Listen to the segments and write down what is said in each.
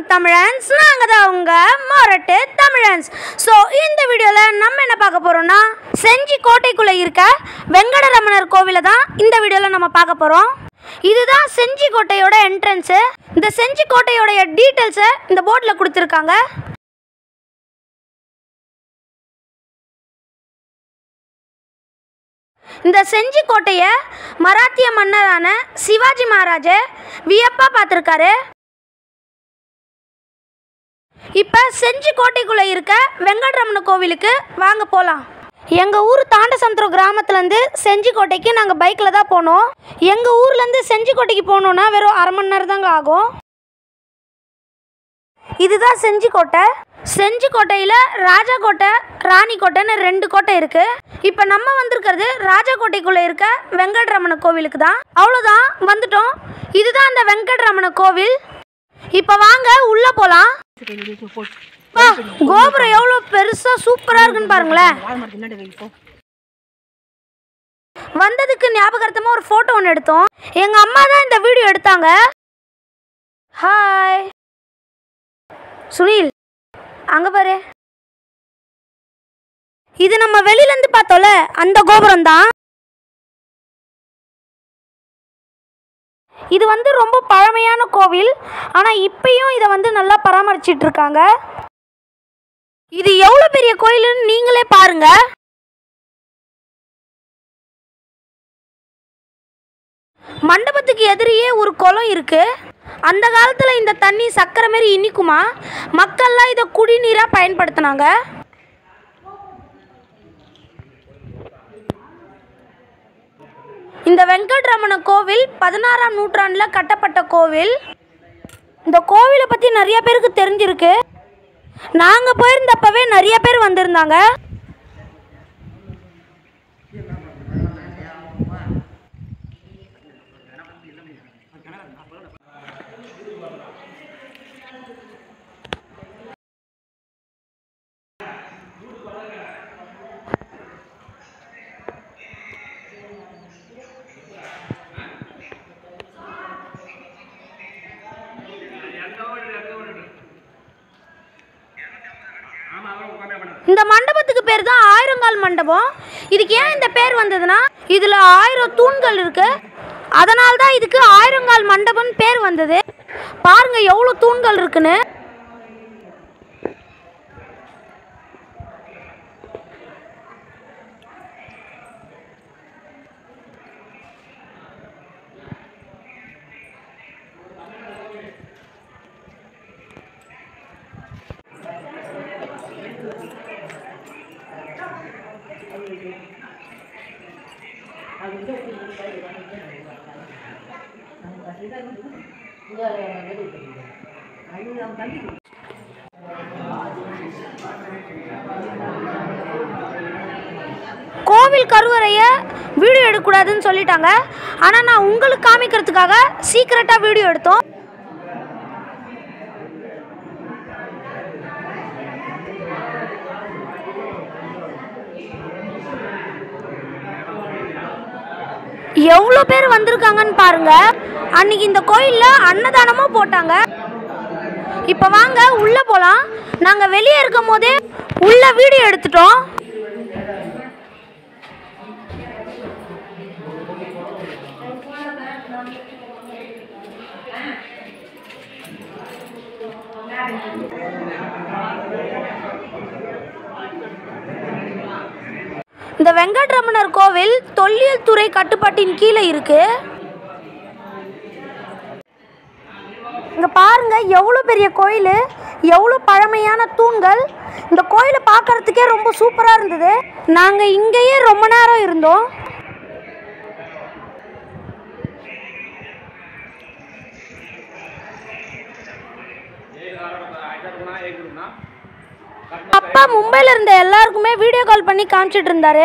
தமிழன்ஸ் நாங்கள் தான் உங்க மொரட்டு தமிழன்ஸ் ஸோ இந்த வீடியோவில் நம்ம என்ன பார்க்க போகிறோம்னா செஞ்சி கோட்டைக்குள்ளே இருக்க வெங்கடரமணர் கோவிலை தான் இந்த வீடியோவில் நம்ம பார்க்க போகிறோம் இதுதான் செஞ்சி கோட்டையோட என்ட்ரன்ஸு இந்த செஞ்சி கோட்டையோடைய டீட்டெயில்ஸை இந்த போர்டில் கொடுத்துருக்காங்க இந்த செஞ்சி கோட்டையை மராத்திய மன்னரான சிவாஜி மகாராஜ வியப்பா பார்த்துருக்காரு இப்போ செஞ்சி கோட்டைக்குள்ளே இருக்க வெங்கட்ரமண கோவிலுக்கு வாங்க போகலாம் எங்கள் ஊர் தாண்டசமுத்திரம் கிராமத்துலேருந்து செஞ்சி கோட்டைக்கு நாங்கள் பைக்கில் தான் போனோம் எங்கள் ஊர்லேருந்து செஞ்சி கோட்டைக்கு போகணுன்னா வெறும் அரை மணி நேரம் தாங்க ஆகும் இதுதான் செஞ்சி கோட்டை செஞ்சி கோட்டையில் ராஜா கோட்டை ராணி கோட்டைன்னு ரெண்டு கோட்டை இருக்கு இப்போ நம்ம வந்திருக்கிறது ராஜா கோட்டைக்குள்ளே இருக்க வெங்கட்ரமண கோவிலுக்கு தான் அவ்வளோதான் வந்துட்டோம் இதுதான் அந்த வெங்கட்ரமண கோவில் இப்போ வாங்க உள்ளே போகலாம் பா கோபுரம் எவ்வளோ பெருசாக சூப்பராக இருக்குன்னு பாருங்களேன் வந்ததுக்கு ஞாபகார்த்தமாக ஒரு ஃபோட்டோ ஒன்று எடுத்தோம் எங்கள் அம்மா தான் இந்த வீடியோ எடுத்தாங்க ஹாய் சுனில் அங்க பாரு இது நம்ம வெளியில இருந்து பார்த்தோம்ல அந்த கோபுரம் தான் இது வந்து ரொம்ப பழமையான கோவில் ஆனா இப்பயும் இதை வந்து நல்லா பராமரிச்சிட்டு இருக்காங்க இது எவ்வளோ பெரிய கோயிலுன்னு நீங்களே பாருங்க மண்டபத்துக்கு எதிரியே ஒரு குளம் இருக்கு அந்த காலத்தில் இந்த தண்ணி சக்கரை மாரி இனிக்குமா மக்கள்லாம் இதை குடிநீராக பயன்படுத்தினாங்க இந்த வெங்கட்ரமண கோவில் பதினாறாம் நூற்றாண்டில் கட்டப்பட்ட கோவில் இந்த கோவிலை பற்றி நிறைய பேருக்கு தெரிஞ்சிருக்கு நாங்கள் போயிருந்தப்பவே நிறைய பேர் வந்திருந்தாங்க இந்த மண்டபத்துக்கு பேர் தான் ஆயிரங்கால் மண்டபம் இதுக்கு ஏன் இந்த பேர் வந்ததுன்னா இதில் ஆயிரம் தூண்கள் இருக்கு அதனால தான் இதுக்கு ஆயிரங்கால் மண்டபம்னு பேர் வந்தது பாருங்க எவ்வளோ தூண்கள் இருக்குன்னு கோவில் கருவறையை வீடியோ எடுக்கக்கூடாதுன்னு சொல்லிட்டாங்க ஆனால் நான் உங்களுக்கு காமிக்கிறதுக்காக சீக்கிரட்டாக வீடியோ எடுத்தோம் எவ்வளோ பேர் வந்திருக்காங்கன்னு பாருங்க அன்னைக்கு இந்த கோயிலில் அன்னதானமும் போட்டாங்க இப்போ வாங்க உள்ளே போகலாம் நாங்கள் வெளியே இருக்கும் போதே உள்ள வீடியோ எடுத்துட்டோம் இந்த வெங்கட்ரமணர் கோவில் தொல்லியல் துறை கட்டுப்பாட்டின் கீழே இருக்கு இங்க பாருங்க எவ்வளோ பெரிய கோயில் எவ்வளோ பழமையான தூண்கள் இந்த கோயிலை பார்க்கறதுக்கே ரொம்ப சூப்பராக இருந்தது நாங்கள் இங்கேயே ரொம்ப நேரம் இருந்தோம் அப்பா மும்பையில் இருந்த எல்லாருக்குமே வீடியோ கால் பண்ணி காமிச்சிட்டு இருந்தாரு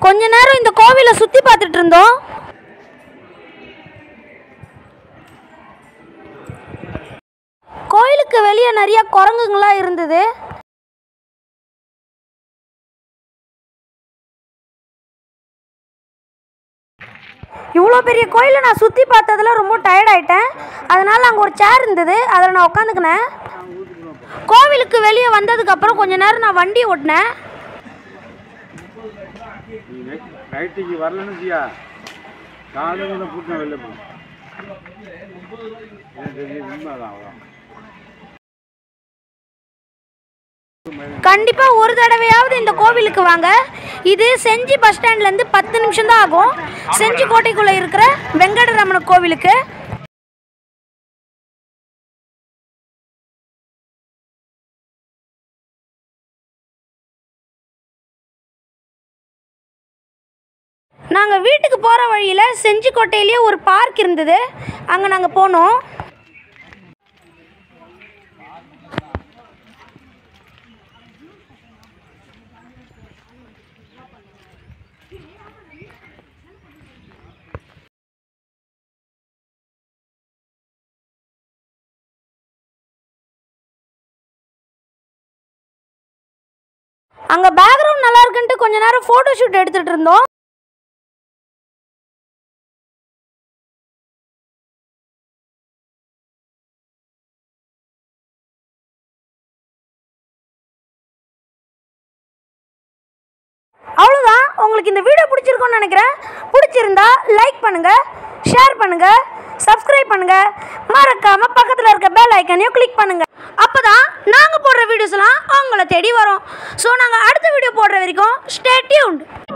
கொஞ்ச நேரம் இந்த கோவிலை சுற்றி பார்த்துட்டு இருந்தோம் கோயிலுக்கு வெளியே நிறைய குரங்குங்களாம் இருந்தது இவ்வளோ பெரிய கோயிலை நான் சுற்றி பார்த்ததுல ரொம்ப டயர்ட் ஆயிட்டேன் அதனால் அங்கே ஒரு சேர் இருந்தது அதில் நான் உட்காந்துக்கினேன் கோவிலுக்கு வெளியே வந்ததுக்கப்புறம் கொஞ்ச நேரம் நான் வண்டி ஓட்டினேன் நீ நைட் நைட்டுக்கு வரலன்னு வச்சியா காலையில் கூட்டம் வெளில போ எனக்கு தெரியும் உண்மைதான் அவ்வளோ கண்டிப்பாக ஒரு தடவையாவது இந்த கோவிலுக்கு வாங்க இது செஞ்சி பஸ் ஸ்டாண்ட்லேருந்து பத்து நிமிஷம் தான் ஆகும் செஞ்சி கோட்டைக்குள்ளே இருக்கிற வெங்கடரமண கோவிலுக்கு நாங்கள் வீட்டுக்கு போகிற வழியில் செஞ்சிக்கோட்டையிலேயே ஒரு பார்க் இருந்தது அங்கே நாங்கள் போனோம் அங்கே பேக்ரவுண்ட் நல்லா இருக்குன்ட்டு கொஞ்ச நேரம் ஃபோட்டோ ஷூட் எடுத்துகிட்டு இருந்தோம் அவ்வளோதான் உங்களுக்கு இந்த வீடியோ பிடிச்சிருக்கும்னு நினைக்கிறேன் பிடிச்சிருந்தா லைக் பண்ணுங்க ஷேர் பண்ணுங்க சப்ஸ்கிரைப் பண்ணுங்க மறக்காம பக்கத்தில் இருக்க பெல் ஐக்கனையும் கிளிக் பண்ணுங்க அப்பதான் நாங்கள் போடுற வீடியோஸ்லாம் உங்களை தேடி வரும் ஸோ நாங்கள் அடுத்த வீடியோ போடுற வரைக்கும் ஸ்டே டியூன்ட்